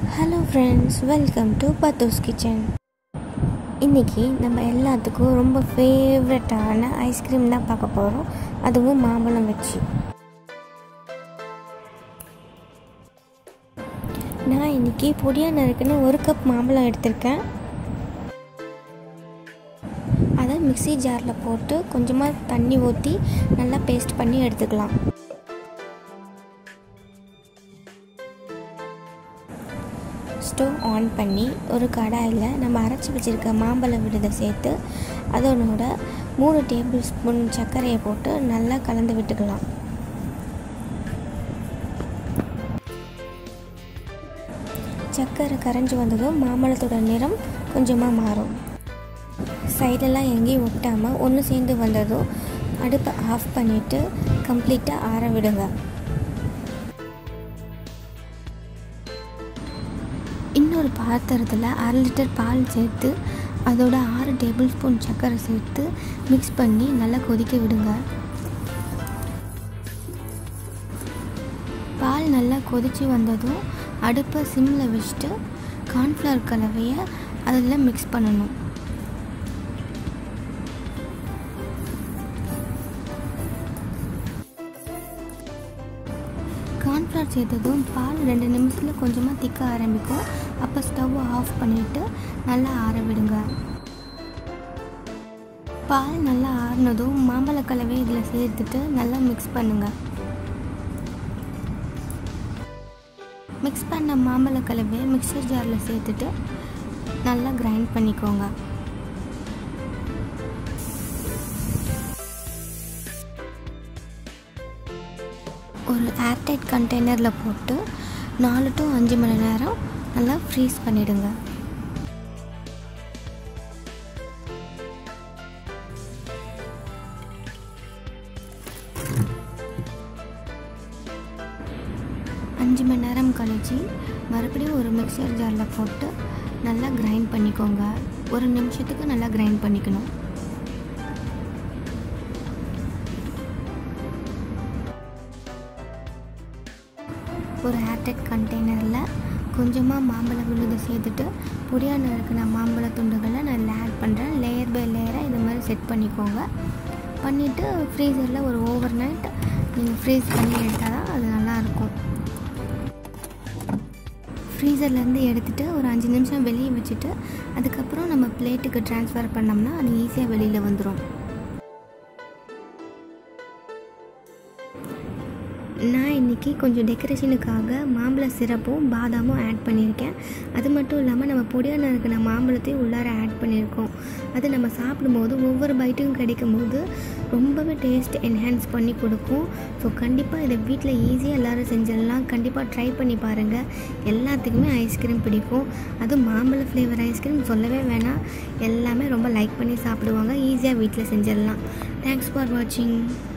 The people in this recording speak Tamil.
hello friends welcome to Pathu's kitchen இன்றைக்கி நம்ம எல்லாத்துக்கும் ரொம்ப ஃபேவரட்டான ஐஸ்கிரீம் தான் பார்க்க போகிறோம் அதுவும் மாம்பழம் வச்சு நான் இன்றைக்கி பொடியாக நறுக்குன்னு ஒரு கப் மாம்பழம் எடுத்திருக்கேன் அதை மிக்ஸி ஜாரில் போட்டு கொஞ்சமாக தண்ணி ஊற்றி நல்லா பேஸ்ட் பண்ணி எடுத்துக்கலாம் ஸ்டவ் ஆன் பண்ணி ஒரு கடாயில் நம்ம அரைச்சி வச்சுருக்க மாம்பழ விடுதை சேர்த்து அதனோட மூணு டேபிள் ஸ்பூன் சர்க்கரையை போட்டு நல்லா கலந்து விட்டுக்கலாம் சர்க்கரை கரைஞ்சி வந்ததும் மாம்பழத்தோட நிறம் கொஞ்சமாக மாறும் சைடெல்லாம் எங்கேயும் ஒட்டாமல் ஒன்று சேர்ந்து வந்ததும் அடுப்பை ஆஃப் பண்ணிவிட்டு கம்ப்ளீட்டாக ஆற விடுங்க இன்னொரு பாத்திரத்தில் அரை லிட்டர் பால் சேர்த்து அதோட ஆறு டேபிள் ஸ்பூன் சர்க்கரை சேர்த்து மிக்ஸ் பண்ணி நல்லா கொதிக்க விடுங்க பால் நல்லா கொதித்து வந்ததும் அடுப்பை சிம்மில் வச்சுட்டு கார்ன்ஃப்ளவர் கலவையை அதில் மிக்ஸ் பண்ணணும் கார்ன்ஃப்ளவர் சேர்த்ததும் பால் ரெண்டு நிமிஷத்தில் கொஞ்சமாக திக்க ஆரம்பிக்கும் அப்போ ஸ்டவ்வை ஆஃப் பண்ணிவிட்டு நல்லா ஆற விடுங்க பால் நல்லா ஆறினதும் மாம்பழ கலவை இதில் சேர்த்துட்டு நல்லா மிக்ஸ் பண்ணுங்கள் மிக்ஸ் பண்ண மாம்பழ கலவையை மிக்சர் ஜாரில் சேர்த்துட்டு நல்லா கிரைண்ட் பண்ணிக்கோங்க ஒரு ஏர்டைட் கண்டெய்னரில் போட்டு நாலு டு அஞ்சு மணி நேரம் நல்லா ஃப்ரீஸ் பண்ணிவிடுங்க அஞ்சு மணி நேரம் கழிச்சு மறுபடியும் ஒரு மிக்சர் ஜாரில் போட்டு நல்லா கிரைண்ட் பண்ணிக்கோங்க ஒரு நிமிஷத்துக்கு நல்லா கிரைண்ட் பண்ணிக்கணும் ஒரு ஏர்டெட் கண்டெய்னரில் கொஞ்சமாக மாம்பழ விழுது சேர்த்துட்டு பொடியாக நறுக்கின மாம்பழ துண்டுகளை நான் இதில் ஆட் பண்ணுறேன் லேயர் பை லேயராக இந்த மாதிரி செட் பண்ணிக்கோங்க பண்ணிவிட்டு ஃப்ரீசரில் ஒரு ஓவர் நைட் நீங்கள் ஃப்ரீஸ் பண்ணி எடுத்தால் தான் அது நல்லாயிருக்கும் ஃப்ரீசர்லேருந்து எடுத்துகிட்டு ஒரு அஞ்சு நிமிஷம் வெளியே வச்சுட்டு அதுக்கப்புறம் நம்ம பிளேட்டுக்கு ட்ரான்ஸ்ஃபர் பண்ணோம்னா அது ஈஸியாக வெளியில் வந்துடும் நான் இன்றைக்கி கொஞ்சம் டெக்கரேஷனுக்காக மாம்பழ சிரப்பும் பாதாமும் ஆட் பண்ணியிருக்கேன் அது மட்டும் இல்லாமல் நம்ம பொடியான இருக்கிற மாம்பழத்தையும் உள்ளார ஆட் பண்ணியிருக்கோம் அது நம்ம சாப்பிடும்போது ஒவ்வொரு பைட்டும் கிடைக்கும் போது ரொம்பவே டேஸ்ட் என்ஹான்ஸ் பண்ணி கொடுக்கும் ஸோ கண்டிப்பாக இதை வீட்டில் ஈஸியாக எல்லோரும் செஞ்சிடலாம் கண்டிப்பாக ட்ரை பண்ணி பாருங்கள் எல்லாத்துக்குமே ஐஸ்கிரீம் பிடிக்கும் அதுவும் மாம்பழ ஃப்ளேவர் ஐஸ்கிரீம் சொல்லவே வேணாம் எல்லாமே ரொம்ப லைக் பண்ணி சாப்பிடுவாங்க ஈஸியாக வீட்டில் செஞ்சிடலாம் தேங்க்ஸ் ஃபார் வாட்சிங்